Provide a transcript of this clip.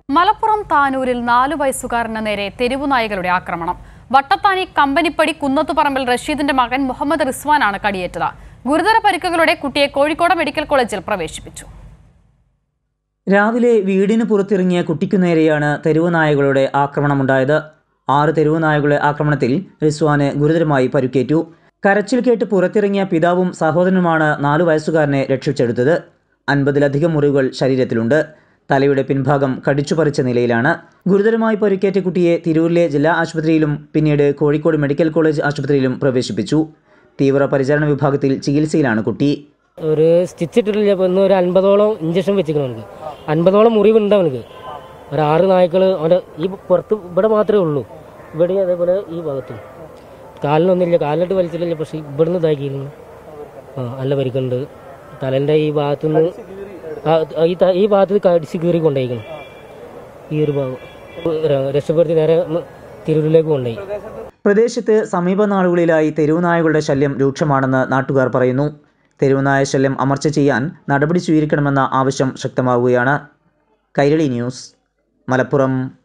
മലപ്പുറം താനൂരിൽ നാലു വയസ്സുകാരന് നേരെ തെരുവുനായകളുടെ ആക്രമണം വട്ടത്താനി കമ്പനിപ്പടി കുന്നത്തുപറമ്പിൽ റഷീദിന്റെ മകൻ മുഹമ്മദ് റിസ്വാനാണ് കടിയേറ്റത് ഗുരുതര പരിക്കുകളോടെ കുട്ടിയെ കോഴിക്കോട് മെഡിക്കൽ കോളേജിൽ പ്രവേശിപ്പിച്ചു രാവിലെ വീടിന് പുറത്തിറങ്ങിയ കുട്ടിക്കു നേരെയാണ് തെരുവ് നായകളുടെ ആക്രമണമുണ്ടായത് ആറ് തെരുവ് നായകളുടെ ആക്രമണത്തിൽ റിസ്വാന് ഗുരുതരമായി പരുക്കേറ്റു കരച്ചിൽ കേട്ട് പുറത്തിറങ്ങിയ പിതാവും സഹോദരനുമാണ് നാലു വയസ്സുകാരനെ രക്ഷിച്ചെടുത്തത് അൻപതിലധികം മുറിവുകൾ ശരീരത്തിലുണ്ട് തലയുടെ പിൻഭാഗം കടിച്ചുപറിച്ച നിലയിലാണ് ഗുരുതരമായി പരിക്കേറ്റ കുട്ടിയെ തിരൂരിലെ ജില്ലാ ആശുപത്രിയിലും പിന്നീട് കോഴിക്കോട് മെഡിക്കൽ കോളേജ് ആശുപത്രിയിലും പ്രവേശിപ്പിച്ചു തീവ്ര പരിചരണ വിഭാഗത്തിൽ ചികിത്സയിലാണ് കുട്ടി ഒരു സ്റ്റിച്ച് ഇട്ടിട്ടില്ല ഇപ്പോൾ ഇന്ന് ഒരു അൻപതോളം ഇഞ്ചക്ഷൻ വെച്ചിരിക്കണം അവനക്ക് അൻപതോളം മുറിവുണ്ട് അവനക്ക് ഒരു ആറ് നായ്ക്കൾ അവൻ്റെ ഈ പുറത്ത് ഇവിടെ മാത്രമേ ഉള്ളൂ ഇവിടെ അതേപോലെ ഈ ഭാഗത്തും കാലിനൊന്നുമില്ല കാലിലിട്ട് വലിച്ചിട്ടില്ല പക്ഷേ ഇവിടുന്ന് ഇതാക്കിയിരുന്നു ആ നല്ല പരിക്കുണ്ട് തലേൻ്റെ ഈ ഭാഗത്തുനിന്ന് ആ, ഈ ത- ഈ ഭാഗത്ത് കടിച്ച് കീറി കൊണ്ടുപോയിക്കണം ഈ ഒരു ഭാഗം ര- രക്ഷപ്പെടുത്തി നേരെ ഒന്ന് തിരൂരിലേക്ക് കൊണ്ടുപോയി പ്രദേശത്ത് സമീപ നാളുകളിലായി തെരുവുനായകളുടെ ശല്യം രൂക്ഷമാണെന്ന് നാട്ടുകാർ പറയുന്നു തെരുവുനായ ശല്യം അമർച്ച ചെയ്യാൻ നടപടി സ്വീകരിക്കണമെന്ന ആവശ്യം ശക്തമാവുകയാണ് കൈരളി ന്യൂസ് മലപ്പുറം